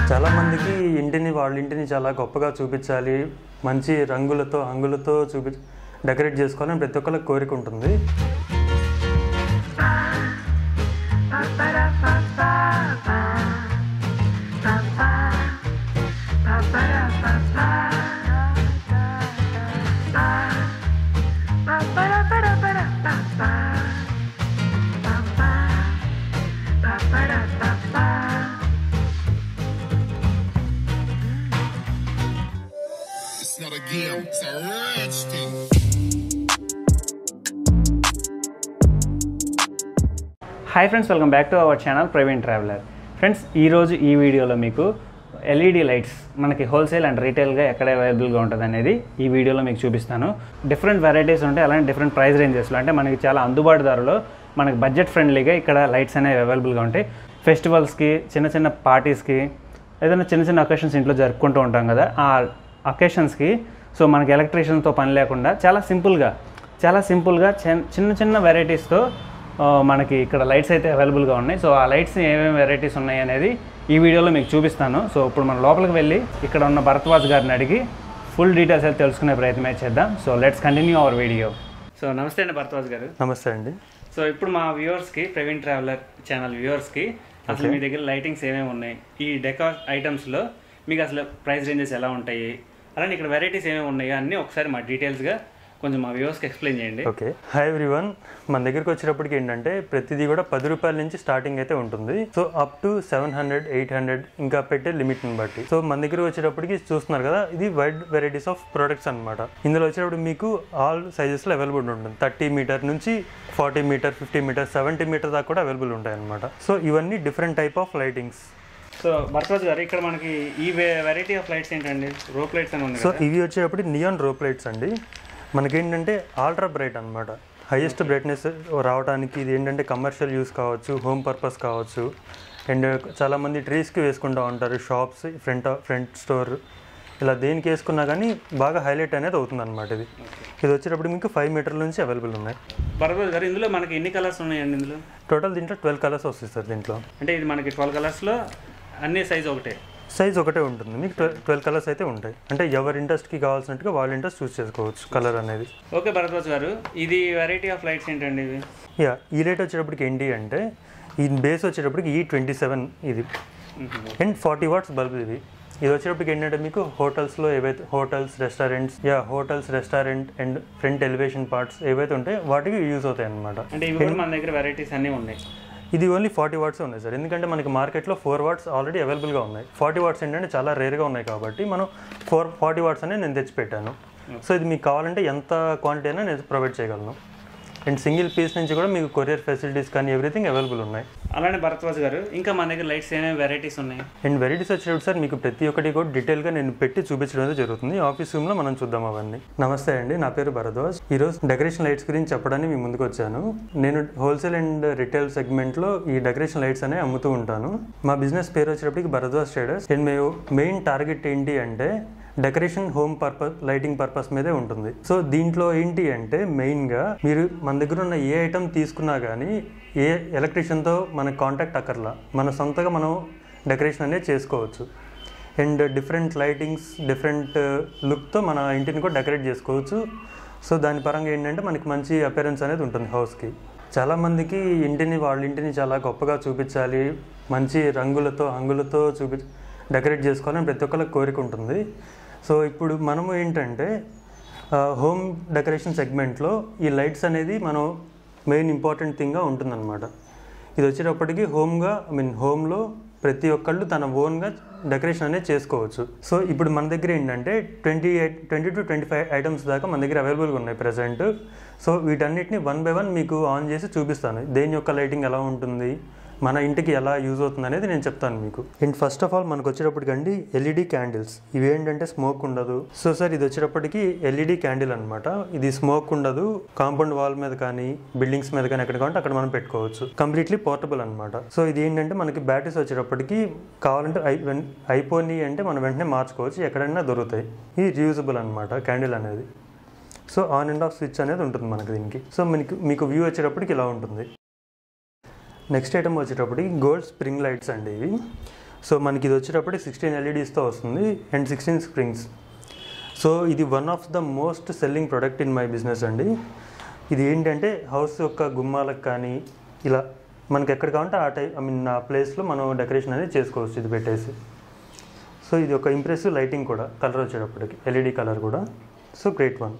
చాలామందికి ఇంటిని వాళ్ళ ఇంటిని చాలా గొప్పగా చూపించాలి మంచి రంగులతో హంగులతో చూపి డెకరేట్ చేసుకోవాలని ప్రతి ఒక్కరికి కోరిక ఉంటుంది It's not a game, it's a rich thing. Hi friends welcome back to our channel Praveen traveller friends ఈరోజు ఈ వీడియోలో మీకు ఎల్ఈడి లైట్స్ మనకి హోల్సేల్ అండ్ రీటైల్గా ఎక్కడ అవైలబుల్గా ఉంటుంది అనేది ఈ వీడియోలో మీకు చూపిస్తాను డిఫరెంట్ వెరైటీస్ ఉంటాయి అలానే డిఫరెంట్ ప్రైస్ రేంజెస్లో అంటే మనకి చాలా అందుబాటు ధరలో మనకి బడ్జెట్ ఫ్రెండ్లీగా ఇక్కడ లైట్స్ అనేవి అవైలబుల్గా ఉంటాయి ఫెస్టివల్స్కి చిన్న చిన్న పార్టీస్కి ఏదైనా చిన్న చిన్న అకేషన్స్ ఇంట్లో జరుపుకుంటూ ఉంటాం కదా ఆ అకేషన్స్కి సో మనకి ఎలక్ట్రీషియన్తో పని లేకుండా చాలా సింపుల్గా చాలా సింపుల్గా చిన్న చిన్న చిన్న వెరైటీస్తో ఆ, మనకి ఇక్కడ లైట్స్ అయితే అవైలబుల్గా ఉన్నాయి సో ఆ లైట్స్ ఏమేమి వెరైటీస్ ఉన్నాయి అనేది ఈ వీడియోలో మీకు చూపిస్తాను సో ఇప్పుడు మనం లోపలికి వెళ్ళి ఇక్కడ ఉన్న భరద్వాజ్ గారిని అడిగి ఫుల్ డీటెయిల్స్ అయితే తెలుసుకునే ప్రయత్నం అయితే చేద్దాం so let's continue our video so నమస్తే అండి భరద్వాజ్ గారు నమస్తే అండి సో ఇప్పుడు మా వ్యూవర్స్కి ప్రవీణ్ ట్రావెలర్ ఛానల్ వ్యూవర్స్కి అసలు మీ దగ్గర లైటింగ్స్ ఏమేమి ఉన్నాయి ఈ డెకా ఐటమ్స్లో మీకు అసలు ప్రైస్ రేంజెస్ ఎలా ఉంటాయి అలానే ఇక్కడ వెరైటీస్ ఏమేమి ఉన్నాయో అన్నీ ఒకసారి మా డీటెయిల్స్గా కొంచెం మా వ్యూవర్స్కి ఎక్స్ప్లెయిన్ చేయండి ఓకే హాయ్ ఎవ్రీవన్ మన దగ్గరికి వచ్చేటప్పటికి ఏంటంటే ప్రతిదీ కూడా పది రూపాయల నుంచి స్టార్టింగ్ అయితే ఉంటుంది so up to seven hundred eight hundred ఇంకా పెట్టే లిమిట్ని బట్టి సో మన దగ్గర వచ్చేటప్పటికి చూస్తున్నారు కదా ఇది వైడ్ వెరైటీస్ ఆఫ్ ప్రొడక్ట్స్ అనమాట ఇందులో వచ్చేటప్పుడు మీకు ఆల్ సైజెస్లో అవైలబుల్ ఉంటుంది థర్టీ మీటర్ నుంచి forty metre fifty metre seventy metre దాకా కూడా అవైలబుల్ ఉంటాయి అనమాట సో ఇవన్నీ different type of lightings so Bharadwaj గారు ఇక్కడ మనకి ఈ వెరైటీ ఆఫ్ లైట్స్ ఏంటండి రోప్ లైట్స్ అని ఉంది సో కదా ఇవి వచ్చేటప్పటికి నియాన్ రోప్ లైట్స్ అండి మనకేంటంటే ఆల్ట్రా బ్రైట్ అనమాట హైయెస్ట్ బ్రైట్నెస్ రావడానికి ఇది ఏంటంటే కమర్షియల్ యూస్ కావచ్చు హోమ్ పర్పస్ కావచ్చు అండ్ చాలామంది ట్రీస్కి వేసుకుంటూ ఉంటారు షాప్స్ ఫ్రంట్ ఫ్రంట్ స్టోర్ ఇలా దేనికి వేసుకున్నా కానీ బాగా హైలైట్ అనేది అవుతుంది అనమాట ఇది ఇది వచ్చేటప్పుడు మీకు ఫైవ్ మీటర్ల నుంచి అవైలబుల్ ఉన్నాయి భరద్వాజ్ గారు ఇందులో మనకి ఎన్ని కలర్స్ ఉన్నాయండి ఇందులో టోటల్ దీంట్లో ట్వెల్వ్ కలర్స్ వస్తాయి సార్ దీంట్లో అంటే ఇది మనకి ట్వెల్వ్ కలర్స్లో అన్ని సైజ్ ఒకటే సైజ్ ఒకటే ఉంటుంది మీకు ట్వెల్వ్ ట్వెల్వ్ కలర్స్ అయితే ఉంటాయి అంటే ఎవరి ఇంట్రెస్ట్కి కావాల్సినట్టుగా వాళ్ళ ఇంట్రెస్ట్ చూస్ చేసుకోవచ్చు కలర్ అనేది ఓకే భరద్వాజ్ గారు ఇది వెరైటీ ఆఫ్ లైట్స్ ఏంటండి ఇవి యా ఈ రేట్ వచ్చేటప్పటికి ఏంటి అంటే ఈ బేస్ వచ్చేటప్పటికి ఈ ట్వంటీ సెవెన్ ఇది అండ్ ఫార్టీ వాట్స్ బల్బ్ ఇది ఇది వచ్చేటప్పటికి ఏంటంటే మీకు హోటల్స్లో ఏవైతే hotels restaurants yeah hotels restaurant and front elevation parts ఏవైతే ఉంటాయో వాటికి యూజ్ అవుతాయి అన్నమాట అంటే ఇవి కూడా మన దగ్గర వెరైటీస్ అన్నీ ఉన్నాయి ఇది ఓన్లీ ఫార్టీ వాట్స్ ఉన్నాయి సార్ ఎందుకంటే మనకి మార్కెట్లో ఫోర్ వాట్స్ ఆల్రెడీ అవైలబుల్గా ఉన్నాయి ఫార్టీ వాట్స్ ఏంటంటే చాలా రేర్గా ఉన్నాయి కాబట్టి మనం ఫోర్ ఫార్టీ వాట్స్ అనేది నేను తెచ్చిపెట్టాను సో ఇది మీకు కావాలంటే ఎంత క్వాంటిటీ అయినా నేను ప్రొవైడ్ చేయగలను అండ్ సింగిల్ పీస్ నుంచి కూడా మీకు కొరియర్ ఫెసిలిటీస్ కానీ ఎవ్రీథింగ్ అవైలబుల్ ఉన్నాయి అలానే భరద్వాజ్ గారు ఇంకా మన దగ్గర లైట్స్ ఏమేమి వెరైటీస్ ఉన్నాయి అండ్ వెరైటీస్ వచ్చేటప్పుడు సార్ మీకు ప్రతి ఒక్కటి కూడా డీటెయిల్గా నేను పెట్టి చూపించడం అయితే జరుగుతుంది ఆఫీస్ రూమ్లో మనం చూద్దాం అవన్నీ నమస్తే అండి నా పేరు భరద్వాజ్ ఈరోజు డెకరేషన్ లైట్స్ గురించి చెప్పడానికి మీ ముందుకు వచ్చాను నేను హోల్సేల్ అండ్ రిటైల్ సెగ్మెంట్లో ఈ డెకరేషన్ లైట్స్ అనేవి అమ్ముతూ ఉంటాను మా బిజినెస్ పేరు వచ్చేటప్పటికి భరద్వాజ్ ట్రేడర్స్ అండ్ మేము మెయిన్ టార్గెట్ ఏంటి అంటే decoration home purpose lighting purpose మీదే ఉంటుంది సో దీంట్లో ఏంటి అంటే మెయిన్గా మీరు మన దగ్గర ఉన్న ఏ ఐటమ్ తీసుకున్నా కానీ ఏ ఎలక్ట్రీషియన్తో మనకు కాంటాక్ట్ అక్కర్లా మన సొంతగా మనం డెకరేషన్ అనేది చేసుకోవచ్చు అండ్ డిఫరెంట్ లైటింగ్స్ డిఫరెంట్ లుక్తో మన ఇంటిని కూడా డెకరేట్ చేసుకోవచ్చు సో దాని పరంగా ఏంటంటే మనకి మంచి అపేరెన్స్ అనేది ఉంటుంది హౌస్కి చాలామందికి ఇంటిని వాళ్ళ ఇంటిని చాలా గొప్పగా చూపించాలి మంచి రంగులతో హంగులతో చూపి డెకరేట్ చేసుకోవాలని ప్రతి ఒక్కరికి కోరిక ఉంటుంది సో ఇప్పుడు మనము ఏంటంటే హోమ్ డెకరేషన్ సెగ్మెంట్లో ఈ లైట్స్ అనేది మనం మెయిన్ ఇంపార్టెంట్ థింగ్గా ఉంటుందన్నమాట ఇది వచ్చేటప్పటికి హోమ్గా ఐ మీన్ హోమ్లో ప్రతి ఒక్కళ్ళు తన ఓన్గా డెకరేషన్ అనేది చేసుకోవచ్చు సో ఇప్పుడు మన దగ్గర ఏంటంటే twenty eight twenty two twenty five items దాకా మన దగ్గర అవైలబుల్గా ఉన్నాయి ప్రజెంట్ సో వీటన్నిటిని వన్ బై వన్ మీకు ఆన్ చేసి చూపిస్తాను దేని యొక్క లైటింగ్ ఎలా ఉంటుంది మన ఇంటికి ఎలా యూజ్ అవుతుంది అనేది నేను చెప్తాను మీకు అండ్ ఫస్ట్ ఆఫ్ ఆల్ మనకు వచ్చేటప్పటికండి ఎల్ఈడి క్యాండిల్స్ ఇవి ఏంటంటే స్మోక్ ఉండదు సో సార్ ఇది వచ్చేటప్పటికి ఎల్ఈడి క్యాండిల్ అనమాట ఇది స్మోక్ ఉండదు కాంపౌండ్ వాల్ మీద కానీ బిల్డింగ్స్ మీద కానీ ఎక్కడ కావాలంటే అక్కడ మనం పెట్టుకోవచ్చు కంప్లీట్లీ పోర్టబుల్ అనమాట సో ఇది ఏంటంటే మనకి బ్యాటరీస్ వచ్చేటప్పటికి కావాలంటే అయి వెన్- అయిపోయి అంటే మనం వెంటనే మార్చుకోవచ్చు ఎక్కడైనా దొరుకుతాయి ఇది రియూజబుల్ అనమాట క్యాండిల్ అనేది so on and off switch అనేది ఉంటుంది మనకి దీనికి సో మీకు మీకు వ్యూ వచ్చేటప్పటికి ఇలా ఉంటుంది నెక్స్ట్ ఐటమ్ వచ్చేటప్పటికి గోల్డ్ స్ప్రింగ్ లైట్స్ అండి ఇవి సో మనకి ఇది వచ్చేటప్పటికి సిక్స్టీన్ ఎల్ఈడీస్తో వస్తుంది అండ్ సిక్స్టీన్ స్ప్రింగ్స్ సో ఇది one of the most selling product in my business అండి ఇది ఏంటంటే హౌస్ యొక్క గుమ్మాలకు కానీ ఇలా మనకి ఎక్కడ కావాలంటే ఆ టైప్ ఐ మీన్ ఆ ప్లేస్లో మనం డెకరేషన్ అనేది చేసుకోవచ్చు ఇది పెట్టేసి సో ఇది ఒక ఇంప్రెసివ్ లైటింగ్ కూడా కలర్ వచ్చేటప్పటికి ఎల్ఈడి కలర్ కూడా సో గ్రేట్ వన్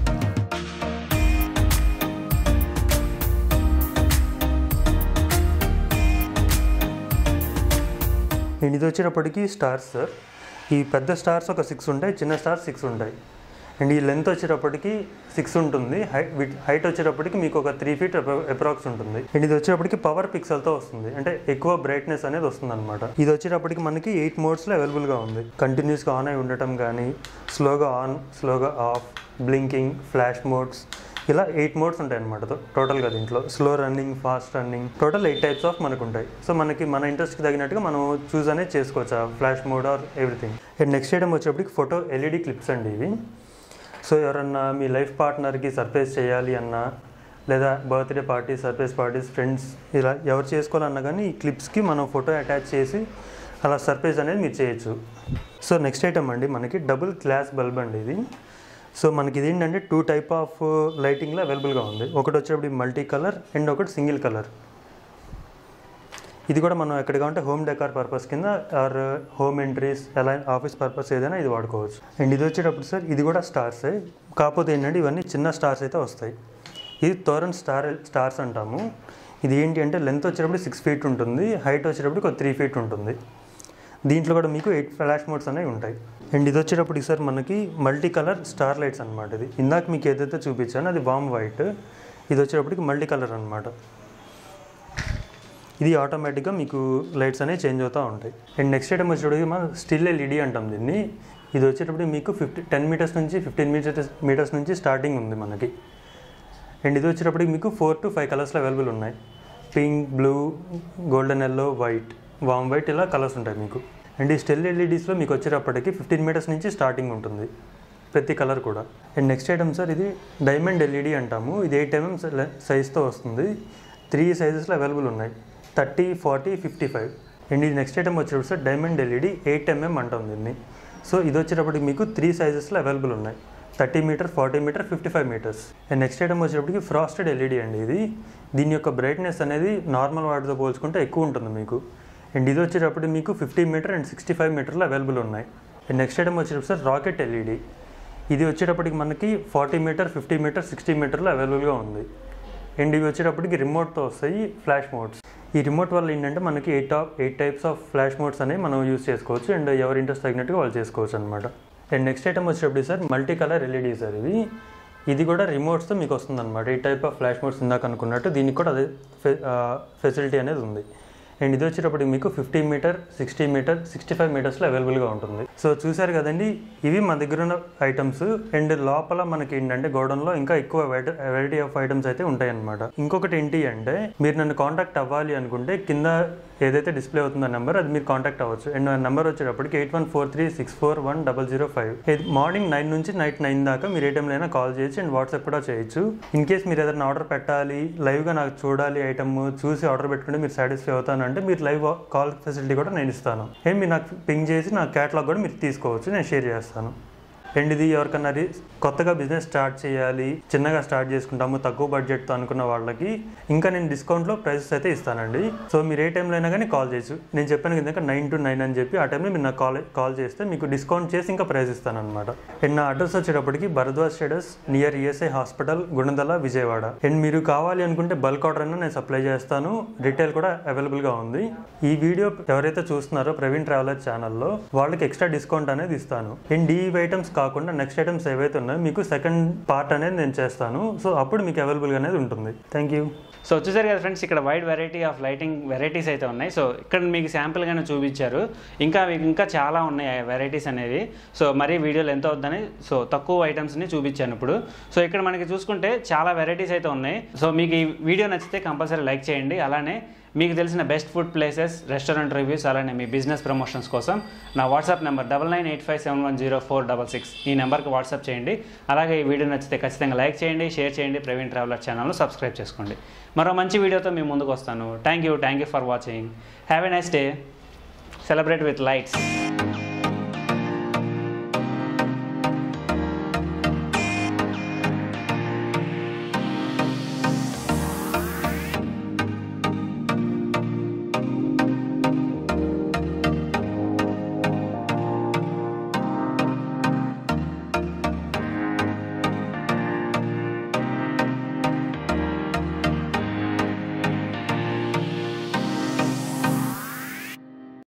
అండ్ ఇది వచ్చేటప్పటికి స్టార్స్ సార్ ఈ పెద్ద స్టార్స్ ఒక సిక్స్ ఉంటాయి చిన్న స్టార్స్ సిక్స్ ఉంటాయి అండ్ ఈ లెంత్ వచ్చేటప్పటికి సిక్స్ ఉంటుంది హైట్ హైట్ వచ్చేటప్పటికి మీకు ఒక త్రీ ఫీట్ అప్రాక్స్ ఉంటుంది అండ్ ఇది వచ్చేటప్పటికి పవర్ పిక్సెల్తో వస్తుంది అంటే ఎక్కువ బ్రైట్నెస్ అనేది వస్తుంది అనమాట ఇది వచ్చేటప్పటికి మనకి ఎయిట్ మోడ్స్లో అవైలబుల్గా ఉంది కంటిన్యూస్గా ఆన్ అయి ఉండటం కానీ స్లోగా ఆన్ స్లోగా ఆఫ్ బ్లింకింగ్ ఫ్లాష్ మోడ్స్ ఇలా ఎయిట్ మోడ్స్ ఉంటాయి అనమాట టోటల్గా దీంట్లో slow running fast running total eight types of మనకు ఉంటాయి సో మనకి మన ఇంట్రెస్ట్కి తగినట్టుగా మనం చూస్ అనేది చేసుకోవచ్చు ఆ flash mode or everything and next item వచ్చేటప్పటికి ఫోటో ఎల్ఈడి క్లిప్స్ అండి ఇవి సో ఎవరన్నా మీ లైఫ్ పార్ట్నర్కి సర్ప్రైజ్ చేయాలి అన్నా లేదా birthday party surprise parties friends ఇలా ఎవరు చేసుకోవాలన్నా కానీ ఈ క్లిప్స్కి మనం ఫోటో అటాచ్ చేసి అలా సర్ప్రైజ్ అనేది మీరు చేయొచ్చు సో నెక్స్ట్ ఐటమ్ అండి మనకి డబుల్ గ్లాస్ బల్బ్ అండి ఇది సో మనకి ఇది ఏంటంటే టూ టైప్ ఆఫ్ లైటింగ్లో అవైలబుల్గా ఉంది ఒకటి వచ్చేటప్పుడు మల్టీ కలర్ అండ్ ఒకటి సింగిల్ కలర్ ఇది కూడా మనం ఎక్కడ కావాలంటే హోమ్ డెకార్ పర్పస్ కింద ఆర్ హోమ్ ఎంట్రీస్ ఎలా ఆఫీస్ పర్పస్ ఏదైనా ఇది వాడుకోవచ్చు అండ్ ఇది వచ్చేటప్పుడు సార్ ఇది కూడా స్టార్సే కాకపోతే ఏంటంటే ఇవన్నీ చిన్న స్టార్స్ అయితే వస్తాయి ఇది తోరన్ స్టార్ స్టార్స్ అంటాము ఇది ఏంటి అంటే లెంత్ వచ్చేటప్పుడు సిక్స్ ఫీట్ ఉంటుంది హైట్ వచ్చేటప్పుడు ఒక త్రీ ఫీట్ ఉంటుంది దీంట్లో కూడా మీకు ఎయిట్ ఫ్లాష్ మోడ్స్ అనేవి ఉంటాయి అండ్ ఇది వచ్చేటప్పుడు సార్ మనకి మల్టీ కలర్ స్టార్ లైట్స్ అనమాట ఇది ఇందాక మీకు ఏదైతే చూపించానో అది వామ్ వైట్ ఇది వచ్చేటప్పటికి మల్టీ కలర్ అనమాట ఇది ఆటోమేటిక్గా మీకు లైట్స్ అనేవి చేంజ్ అవుతూ ఉంటాయి అండ్ నెక్స్ట్ ఐటమ్ వచ్చేటప్పటికి మనం స్టిల్ ఎల్ఈడి అంటాం దీన్ని ఇది వచ్చేటప్పుడు మీకు ఫిఫ్టీ టెన్ మీటర్స్ నుంచి ఫిఫ్టీన్ మీటర్స్ మీటర్స్ నుంచి స్టార్టింగ్ ఉంది మనకి అండ్ ఇది వచ్చేటప్పటికి మీకు ఫోర్ టు ఫైవ్ కలర్స్లో అవైలబుల్ ఉన్నాయి pink blue golden yellow white warm white ఇలా కలర్స్ ఉంటాయి మీకు అండ్ ఈ స్టెల్ ఎల్ఈడీస్లో మీకు వచ్చేటప్పటికి ఫిఫ్టీన్ మీటర్స్ నుంచి స్టార్టింగ్ ఉంటుంది ప్రతి కలర్ కూడా అండ్ నెక్స్ట్ ఐటమ్ సార్ ఇది డైమండ్ ఎల్ఈడి అంటాము ఇది ఎయిట్ ఎంఎం సైజ్తో వస్తుంది త్రీ సైజెస్లో అవైలబుల్ ఉన్నాయి thirty forty fifty five and ఇది నెక్స్ట్ ఐటమ్ వచ్చేటప్పుడు sir diamond LED eight mm అంటాం దీన్ని సో ఇది వచ్చేటప్పటికి మీకు త్రీ సైజెస్లో అవైలబుల్ ఉన్నాయి thirty metre forty metre fifty five metres and next item వచ్చేటప్పటికి ఫ్రాస్టెడ్ ఎల్ఈడి అండి ఇది దీని యొక్క బ్రైట్నెస్ అనేది నార్మల్ వాటితో పోల్చుకుంటే ఎక్కువ ఉంటుంది మీకు అండ్ ఇది వచ్చేటప్పుడు మీకు fifty metre and sixty five మీటర్లో అవైలబుల్ ఉన్నాయి అండ్ నెక్స్ట్ ఐటమ్ వచ్చేటప్పుడు సార్ రాకెట్ ఎల్ఈడి ఇది వచ్చేటప్పటికి మనకి forty metre fifty metre sixty మీటర్లో అవైలబుల్గా ఉంది అండ్ ఇవి వచ్చేటప్పటికి రిమోట్తో వస్తాయి ఫ్లాష్ మోడ్స్ ఈ రిమోట్ వల్ల ఏంటంటే మనకి eight of eight types of flash modes అనేవి మనం యూస్ చేసుకోవచ్చు అండ్ ఎవరి ఇంట్రెస్ట్ తగినట్టుగా వాళ్ళు చేసుకోవచ్చు అనమాట అండ్ నెక్స్ట్ ఐటమ్ వచ్చేటప్పుడు sir multi colour LED sir ఇది ఇది కూడా రిమోట్స్తో మీకు వస్తుంది అనమాట ఈ టైప్ ఆఫ్ ఫ్లాష్ మోడ్స్ ఇందాక అనుకున్నట్టు దీనికి కూడా అదే ఫెసిలిటీ అనేది ఉంది అండ్ ఇది వచ్చేటప్పటికి మీకు fifty metre sixty metre sixty five మీటర్స్లో అవైలబుల్గా ఉంటుంది సో చూసారు కదండి ఇవి మా దగ్గర ఉన్న ఐటమ్స్ అండ్ లోపల మనకి ఏంటంటే గోడౌన్లో ఇంకా ఎక్కువ వెరైటీ ఆఫ్ ఐటమ్స్ అయితే ఉంటాయి అనమాట ఇంకొకటి ఏంటి అంటే మీరు నన్ను కాంటాక్ట్ అవ్వాలి అనుకుంటే కింద ఏదైతే డిస్ప్లే అవుతుందో నెంబర్ అది మీరు కాంటాక్ట్ అవ్వచ్చు అండ్ నా నెంబర్ వచ్చేటప్పటికి eight one four three six four one double zero five morning nine నుంచి నైట్ నైన్ దాకా మీరు ఏ టైంలో అయినా కాల్ చేయొచ్చు అండ్ వాట్సాప్ కూడా చేయొచ్చు ఇన్ కేస్ మీరు ఏదైనా ఆర్డర్ పెట్టాలి లైవ్గా నాకు చూడాలి ఐటమ్ చూసి ఆర్డర్ పెట్టుకుంటే మీరు సాటిస్ఫై అవుతాను అంటే మీరు లైవ్ కాల్ ఫెసిలిటీ కూడా నేను ఇస్తాను ఏం మీరు నాకు పింగ్ చేసి నా క్యాటలాగ్ కూడా మీరు తీసుకోవచ్చు నేను షేర్ చేస్తాను అండ్ ఇది ఎవరికన్నా రి- కొత్తగా బిజినెస్ స్టార్ట్ చేయాలి చిన్నగా స్టార్ట్ చేసుకుంటాము తక్కువ బడ్జెట్తో అనుకున్న వాళ్ళకి ఇంకా నేను డిస్కౌంట్లో ప్రైసెస్ అయితే ఇస్తానండి సో మీరు ఏ టైంలో అయినా కానీ కాల్ చేయొచ్చు నేను చెప్పాను కదా నైన్ టు నైన్ అని చెప్పి ఆ టైంలో మీరు నాకు కాల్ కాల్ చేస్తే మీకు డిస్కౌంట్ చేసి ఇంకా ప్రైస్ ఇస్తాను అనమాట అండ్ నా అడ్రస్ వచ్చేటప్పటికి Bharadwaj status near ESI hospital Gunadala Vijayawada and మీరు కావాలి అనుకుంటే బల్క్ ఆర్డర్ అయినా నేను సప్లై చేస్తాను రిటైల్ కూడా అవైలబుల్గా ఉంది ఈ వీడియో ఎవరైతే చూస్తున్నారో ప్రవీణ్ ట్రావెలర్ ఛానల్లో వాళ్ళకి ఎక్స్ట్రా డిస్కౌంట్ అనేది ఇస్తాను అండ్ ఈ ఐటమ్స్ కాకుండా నెక్స్ట్ ఐటమ్స్ ఏవైతే ఉన్నాయో మీకు సెకండ్ పార్ట్ అనేది నేను చేస్తాను సో అప్పుడు మీకు అవైలబుల్గా అనేది ఉంటుంది థ్యాంక్ యూ సో వచ్చేసరి కదా ఫ్రెండ్స్ ఇక్కడ wide variety of lighting varieties అయితే ఉన్నాయి సో ఇక్కడ మీకు శాంపుల్గానే చూపించారు ఇంకా మీకు ఇంకా చాలా ఉన్నాయి వెరైటీస్ అనేవి సో మరీ వీడియోలు ఎంత అవుద్దని సో తక్కువ ఐటమ్స్ని చూపించాను ఇప్పుడు సో ఇక్కడ మనకి చూసుకుంటే చాలా వెరైటీస్ అయితే ఉన్నాయి సో మీకు ఈ వీడియో నచ్చితే కంపల్సరీ లైక్ చేయండి అలానే మీకు తెలిసిన best food places restaurant reviews అలానే మీ బిజినెస్ ప్రమోషన్స్ కోసం నా WhatsApp number double nine eight five seven one zero four double six ఈ నెంబర్కి వాట్సాప్ చేయండి అలాగే ఈ వీడియో నచ్చితే ఖచ్చితంగా లైక్ చేయండి షేర్ చేయండి ప్రవీణ్ ట్రావెలర్ ఛానల్ను సబ్స్క్రైబ్ చేసుకోండి మరో మంచి వీడియోతో మీ ముందుకు వస్తాను thank you thank you for watching have a nice day celebrate with lights